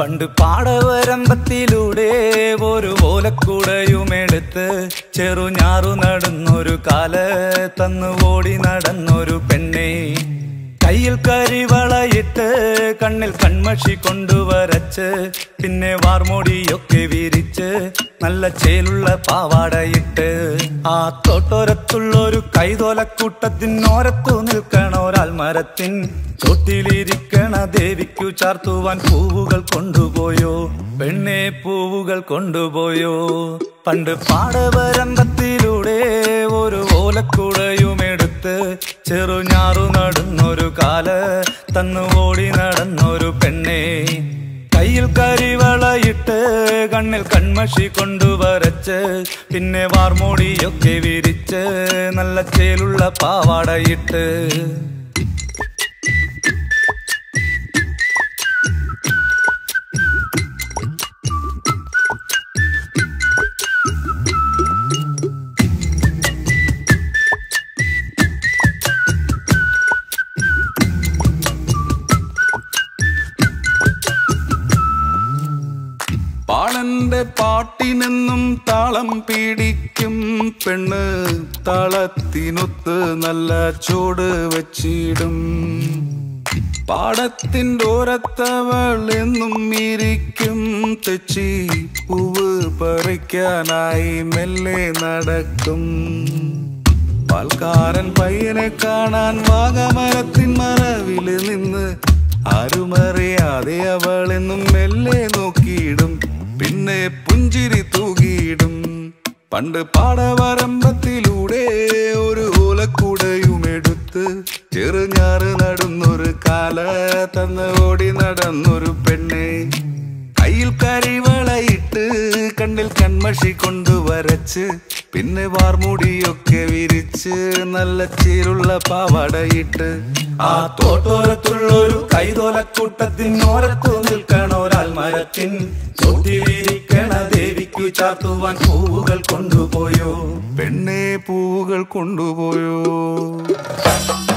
പണ്ട് പാടവരമ്പത്തിലൂടെ ഒരു ഓലക്കുടയുമെടുത്ത് ചെറുഞാറു നടന്നൊരു കാല് തന്നു ഓടി നടന്നൊരു പെണ്ണെ കയ്യിൽ കരിവളയിട്ട് കണ്ണിൽ കൺമഷി കൊണ്ടുവരച്ച് പിന്നെ വാർമോടിയൊക്കെ വിരിച്ച് നല്ല ചേലുള്ള പാവാടയിട്ട് ആ തോട്ടോരത്തുള്ളൊരു കൈതോലക്കൂട്ടത്തിനോരത്തു നിൽക്കണ ഒരാൾ മരത്തിൻ ചോട്ടിലിരിക്കണ ദേവിക്കു ചാർത്തുവാൻ പൂവുകൾ കൊണ്ടുപോയോ പെണ്ണെ പൂവുകൾ കൊണ്ടുപോയോ പണ്ട് പാടവരമ്പത്തിലൂടെ ഒരു ഓലക്കുടയുമെടുത്ത് ചെറുഞാറു നടന്നൊരു കാല് തന്നു ഓടി നടന്നൊരു പെണ്ണെ കയ്യിൽ കരിവളയിട്ട് കണ്ണിൽ കൺമഷി കൊണ്ടുവരച്ച് പിന്നെ വാർമോടിയൊക്കെ വിരിച്ച് നല്ല ചേലുള്ള പാവാടയിട്ട് പാളന്റെ പാട്ടിനെന്നും താളം പിടിക്കും പെണ്ണ് താളത്തിനൊത്ത് നല്ല ചൂട് വച്ചിടും പാടത്തിൻ്റെ ഓരത്തവൾ എന്നും ഇരിക്കും തെച്ചി പൂവ് പറിക്കാനായി മെല്ലെ നടക്കും പാൽക്കാരൻ പയ്യനെ കാണാൻ വാഗമരത്തിൻ മറവില് നിന്ന് ആരുമറിയാതെ അവൾ എന്നും മെല്ലെ നോക്കിയിടും പിന്നെ പുഞ്ചിരി തൂകിയിടും പണ്ട് പാടവരമ്പത്തിലൂടെ ഒരു ഓലക്കുടയുമെടുത്ത് ചെറുഞാറ് നടന്നൊരു കാല തന്ന് ഓടി നടന്നൊരു പെണ്ണെ കയ്യിൽ കരിവളയിട്ട് കണ്ണിൽ കൺമഷി കൊണ്ടുവരച്ച് പിന്നെ വാർമുടിയൊക്കെ വിരിച്ച് നല്ല ചീരുള്ള പാവാടയിട്ട് ആ തോട്ടോരത്തുള്ളൊരു കൈതോലക്കൂട്ടത്തിനോരത്തു നിൽക്കണ ഒരാൾ മരത്തിൻ ചോട്ടിലിരിക്കണ ദേവിക്കു ചാർത്തുവാൻ പൂവുകൾ കൊണ്ടുപോയോ പെണ്ണെ പൂവുകൾ കൊണ്ടുപോയോ